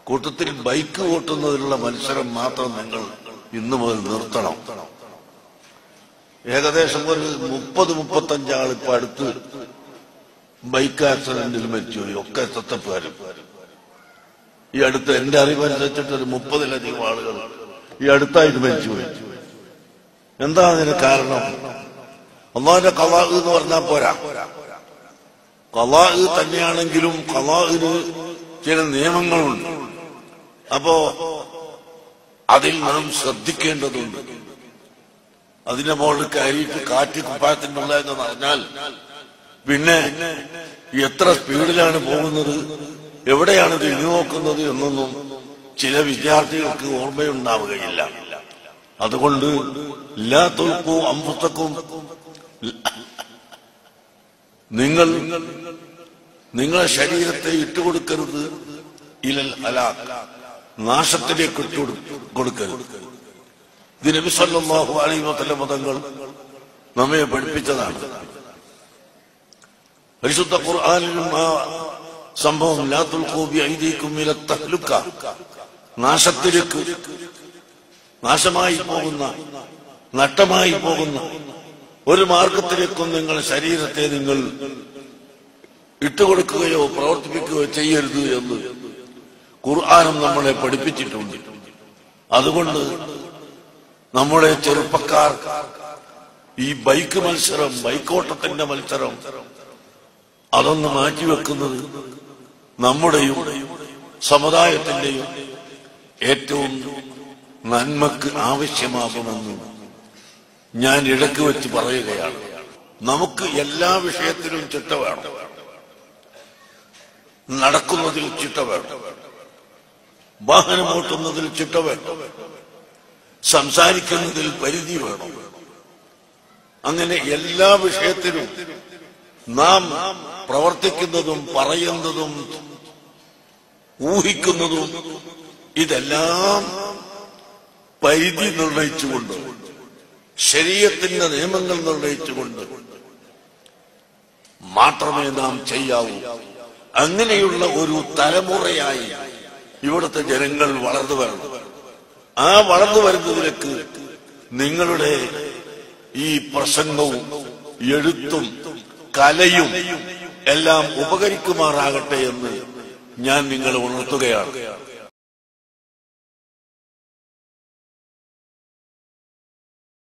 കൂട്ടത്തിൽ ബൈക്ക് ഓട്ടുന്നതിനുള്ള മത്സരം മാത്രം നിങ്ങൾ ഇന്നു മുതൽ നിർത്തണം ഏകദേശം ഒരു മുപ്പത് മുപ്പത്തഞ്ചാൾ ഇപ്പൊ അടുത്ത് ബൈക്ക് ആക്സിഡന്റിൽ മരിച്ചുപോയി ഒക്കെ സത്തപ്പുകാരും ഈ അടുത്ത് എന്റെ അറിവനുസരിച്ചിട്ട് ഒരു മുപ്പതിലധികം ആളുകൾ ഈ അടുത്തായിട്ട് മരിച്ചുപോയി എന്താ അതിന് കാരണം ഒന്നാന്റെ കലാ എന്ന് പറഞ്ഞാൽ പോരാ കലാ തന്നെയാണെങ്കിലും കലാഹിന് ചില നിയമങ്ങളുണ്ട് അപ്പോ അതിൽ നാം ശ്രദ്ധിക്കേണ്ടതുണ്ട് അതിന്റെ മുകളിൽ കയറിയിട്ട് കാറ്റ് കുപ്പായത്തിനുള്ള എന്ന് പറഞ്ഞാൽ പിന്നെ എത്ര സ്പീഡിലാണ് പോകുന്നത് എവിടെയാണ് തിരിഞ്ഞു നോക്കുന്നത് എന്നൊന്നും ചില വിദ്യാർത്ഥികൾക്ക് ഓർമ്മയുണ്ടാവുകയില്ല അതുകൊണ്ട് എല്ലാ തോൽക്കും അമ്പുത്തക്കും നിങ്ങൾ നിങ്ങളെ ശരീരത്തെ ഇട്ടുകൊടുക്കരുത് ഇലൽ ഹലാഖ് നാശത്തിലേക്ക് ഇട്ടുകൊടു കൊടുക്കരുത് ഇത് നബി സല്ലല്ലാഹു അലൈഹി വസല്ലം മതങ്ങൾ നമ്മെ പഠിപ്പിച്ചതാണ് പരിശുദ്ധ ഖുർആനിലും ആ സംഭവം ലാ തുൽഖൂ ബിഐദീകും ഇല തഹ്ലുക നാശത്തിലേക്ക് നാശമായി പോകുന്ന നഷ്ടമായി പോകുന്ന ഒരു മാർഗത്തിലേക്കും നിങ്ങൾ ശരീരത്തെ നിങ്ങൾ ഇട്ടുകൊടുക്കുകയോ പ്രവർത്തിപ്പിക്കുകയോ ചെയ്യരുത് എന്ന് ഖുർആാനും നമ്മളെ പഠിപ്പിച്ചിട്ടുണ്ട് അതുകൊണ്ട് നമ്മുടെ ചെറുപ്പക്കാർ ഈ ബൈക്ക് മത്സരം ബൈക്കോട്ടത്തിന്റെ മത്സരം അതൊന്ന് മാറ്റിവെക്കുന്നത് നമ്മുടെയും സമുദായത്തിന്റെയും ഏറ്റവും നന്മക്ക് ആവശ്യമാകുമെന്ന് ഞാൻ ഇടയ്ക്ക് വെച്ച് പറയുകയാണ് നമുക്ക് എല്ലാ വിഷയത്തിലും ചിട്ട വേണം നടക്കുന്നതിൽ ചിട്ട വേണം വാഹനം ഓട്ടുന്നതിൽ ചിട്ട വേണം സംസാരിക്കുന്നതിൽ പരിധി വേണം അങ്ങനെ എല്ലാ വിഷയത്തിലും നാം പ്രവർത്തിക്കുന്നതും പറയുന്നതും ഊഹിക്കുന്നതും ഇതെല്ലാം പരിധി നിർണയിച്ചുകൊണ്ട് ശരീരത്തിന്റെ നിയമങ്ങൾ നിർണയിച്ചുകൊണ്ട് മാത്രമേ നാം ചെയ്യാവൂ അങ്ങനെയുള്ള ഒരു തലമുറയായി ഇവിടുത്തെ ജനങ്ങൾ വളർന്നു വരണം ആ വളർന്നു വരുന്നതിലേക്ക് നിങ്ങളുടെ ഈ പ്രസംഗവും എഴുത്തും കലയും എല്ലാം ഉപകരിക്കുമാറാകട്ടെ എന്ന് ഞാൻ നിങ്ങളെ ഉണർത്തുകയാണ്